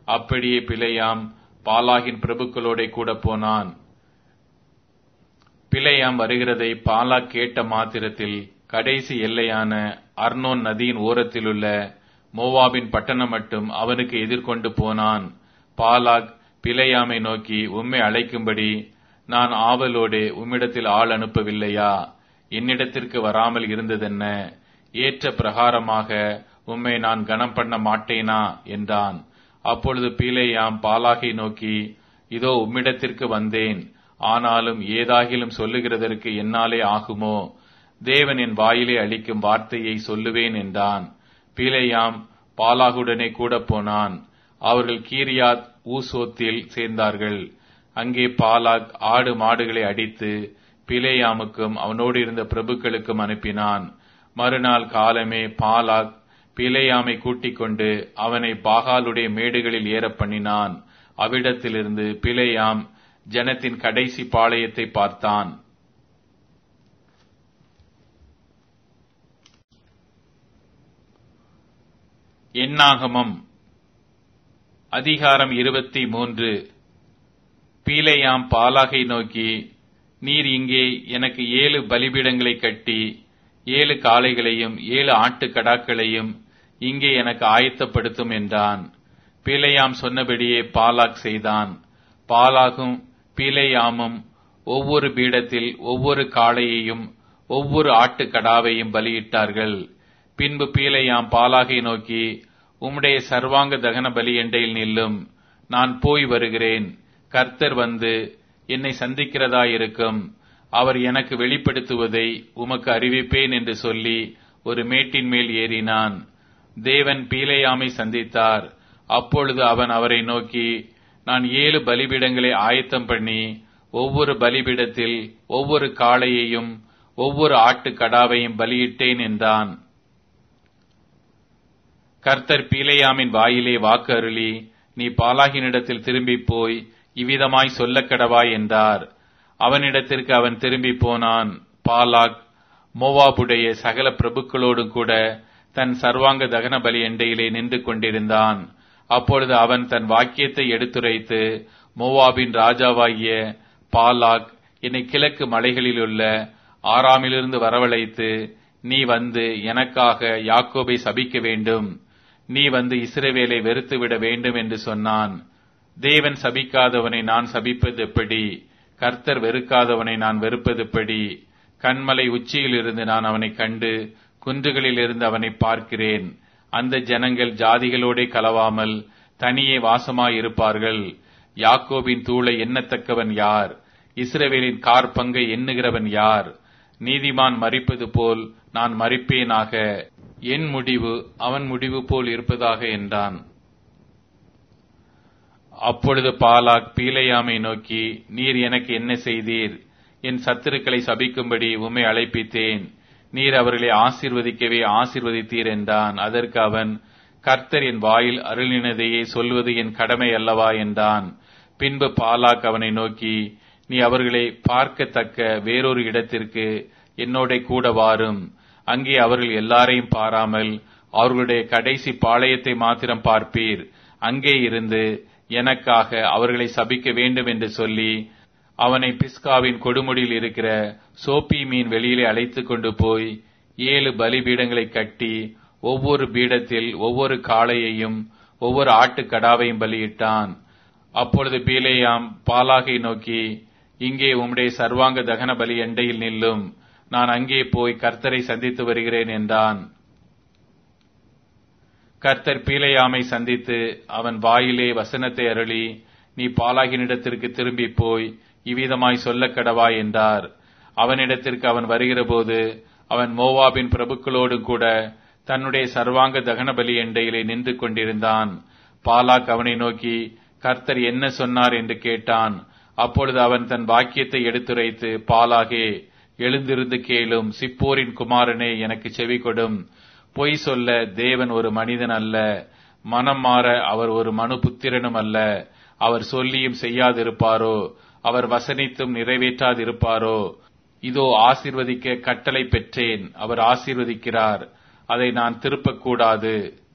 அப்படியே பிழையாம் பாலாகின் பிரபுக்களோட கூட போனான் பிழையாம் வருகிறதை பாலா கேட்ட மாத்திரத்தில் கடைசி எல்லையான அர்னோன் நதியின் ஓரத்திலுள்ள மோவாபின் பட்டணம் மட்டும் அவனுக்கு எதிர்கொண்டு போனான் பாலாக் பிழையாமை நோக்கி உம்மை அழைக்கும்படி நான் ஆவலோடு உம்மிடத்தில் ஆள் அனுப்பவில்லையா என்னிடத்திற்கு வராமல் இருந்ததென்ன ஏற்ற பிரகாரமாக உம்மை நான் கனம் பண்ண மாட்டேனா என்றான் அப்பொழுது பீலேயாம் பாலாகை நோக்கி இதோ உம்மிடத்திற்கு வந்தேன் ஆனாலும் ஏதாகிலும் சொல்லுகிறதற்கு என்னாலே ஆகுமோ தேவன் என் வாயிலே அளிக்கும் வார்த்தையை சொல்லுவேன் என்றான் பீலேயாம் பாலாகுடனே கூட போனான் அவர்கள் கீரியாத் ஊசோத்தில் சேர்ந்தார்கள் அங்கே பாலாக் ஆடு மாடுகளை அடித்து பிலேயாமுக்கும் அவனோடு இருந்த பிரபுக்களுக்கும் அனுப்பினான் மறுநாள் காலமே பாலாக் பிலேயாமை கூட்டிக் கொண்டு அவனை பாகாலுடைய மேடுகளில் ஏற பண்ணினான் அவ்விடத்திலிருந்து பிலேயாம் ஜனத்தின் கடைசி பாளையத்தை பார்த்தான் எண்ணாகமம் அதிகாரம் இருபத்தி மூன்று பீலையாம் பாலாகை நோக்கி நீர் இங்கே எனக்கு ஏழு பலிபீடங்களை கட்டி ஏழு காளைகளையும் ஏழு ஆட்டுக்கடாக்களையும் இங்கே எனக்கு ஆயத்தப்படுத்தும் என்றான் பீலையாம் சொன்னபடியே பாலாக் செய்தான் பாலாகும் பீலையாமும் ஒவ்வொரு பீடத்தில் ஒவ்வொரு காளையையும் ஒவ்வொரு ஆட்டுக்கடாவையும் பலியிட்டார்கள் பின்பு பீலையாம் பாலாகை நோக்கி உம்முடைய சர்வாங்க தகன பலி எண்டையில் நில்லும் நான் போய் வருகிறேன் கர்த்தர் வந்து என்னை சந்திக்கிறதாயிருக்கும் அவர் எனக்கு வெளிப்படுத்துவதை உமக்கு அறிவிப்பேன் என்று சொல்லி ஒரு மேட்டின் மேல் ஏறினான் தேவன் பீலையாமை சந்தித்தார் அப்பொழுது அவன் அவரை நோக்கி நான் ஏழு பலிபீடங்களை ஆயத்தம் பண்ணி ஒவ்வொரு பலிபீடத்தில் ஒவ்வொரு காளையையும் ஒவ்வொரு ஆட்டுக்கடாவையும் பலியிட்டேன் என்றான் கர்த்தர் பீலையாமின் வாயிலே வாக்கு அருளி நீ பாலாகினிடத்தில் திரும்பி போய் இவ்விதமாய் சொல்லக் கடவாய் என்றார் அவனிடத்திற்கு அவன் திரும்பி போனான் பாலாக் மோவாபுடைய சகல பிரபுக்களோடும் கூட தன் சர்வாங்க தகன பலி எண்டையிலே நின்று கொண்டிருந்தான் அப்பொழுது அவன் தன் வாக்கியத்தை எடுத்துரைத்து மோவாபின் ராஜாவாகிய பாலாக் என்னை கிழக்கு மலைகளிலுள்ள ஆறாமிலிருந்து வரவழைத்து நீ வந்து எனக்காக யாக்கோபை சபிக்க வேண்டும் நீ வந்து இஸ்ரவேலை வெறுத்துவிட வேண்டும் என்று சொன்னான் தேவன் சபிக்காதவனை நான் சபிப்பது எப்படி கர்த்தர் வெறுக்காதவனை நான் வெறுப்பது எப்படி கண்மலை உச்சியிலிருந்து நான் அவனை கண்டு குன்றுகளில் இருந்து அவனை பார்க்கிறேன் அந்த ஜனங்கள் ஜாதிகளோடே கலவாமல் தனியே வாசமாயிருப்பார்கள் யாக்கோபின் தூளை எண்ணத்தக்கவன் யார் இஸ்ரவேலின் கார் பங்கை எண்ணுகிறவன் யார் நீதிமான் மறிப்பது போல் நான் மறிப்பேனாக என் முடிவு அவன் முடிவு போல் இருப்பதாக என்றான் அப்பொழுது பாலாக் பீலையாமை நோக்கி நீர் எனக்கு என்ன செய்தீர் என் சத்துருக்களை சபிக்கும்படி உம்மை அழைப்பித்தேன் நீர் அவர்களை ஆசீர்வதிக்கவே ஆசீர்வதித்தீர் என்றான் அதற்கு அவன் கர்த்தர் என் வாயில் அருளினதையே சொல்வது என் கடமை அல்லவா என்றான் பின்பு பாலாக் அவனை நோக்கி நீ அவர்களை பார்க்கத்தக்க வேறொரு இடத்திற்கு என்னோட கூட வாரும் அங்கே அவர்கள் எல்லாரையும் பாராமல் அவர்களுடைய கடைசி பாளையத்தை மாத்திரம் பார்ப்பீர் அங்கே இருந்து எனக்காக அவர்களை சபிக்க வேண்டும் என்று சொல்லி அவனை பிஸ்காவின் கொடுமுடியில் இருக்கிற சோப்பி மீன் வெளியிலே அழைத்துக் கொண்டு போய் ஏழு பலிபீடங்களை கட்டி ஒவ்வொரு பீடத்தில் ஒவ்வொரு காளையையும் ஒவ்வொரு ஆட்டுக்கடாவையும் பலியிட்டான் அப்பொழுது பீலேயாம் பாலாகை நோக்கி இங்கே உம்முடைய சர்வாங்க தகன பலி எண்டையில் நில்லும் நான் அங்கே போய் கர்த்தரை சந்தித்து வருகிறேன் என்றான் கர்த்தர் பீலையாமை சந்தித்து அவன் வாயிலே வசனத்தை அருளி நீ பாலாகினிடத்திற்கு திரும்பி போய் இவ்விதமாய் சொல்லக் கடவா என்றார் அவனிடத்திற்கு அவன் வருகிறபோது அவன் மோவாபின் பிரபுக்களோடு கூட தன்னுடைய சர்வாங்க தகன பலி எண்டையிலே நின்று கொண்டிருந்தான் பாலாக் அவனை நோக்கி கர்த்தர் என்ன சொன்னார் என்று கேட்டான் அப்பொழுது அவன் தன் வாக்கியத்தை எடுத்துரைத்து பாலாகே எழுந்திருந்து கேளும் சிப்போரின் குமாரனே எனக்கு செவி கொடும் பொய் சொல்ல தேவன் ஒரு மனிதன் அல்ல மனம் மாற அவர் ஒரு மனு புத்திரனும் அல்ல அவர் சொல்லியும் செய்யாதிருப்பாரோ அவர் வசனித்தும் நிறைவேற்றாதிருப்பாரோ இதோ ஆசீர்வதிக்க கட்டளை பெற்றேன் அவர் ஆசீர்வதிக்கிறார் அதை நான் திருப்பக்கூடாது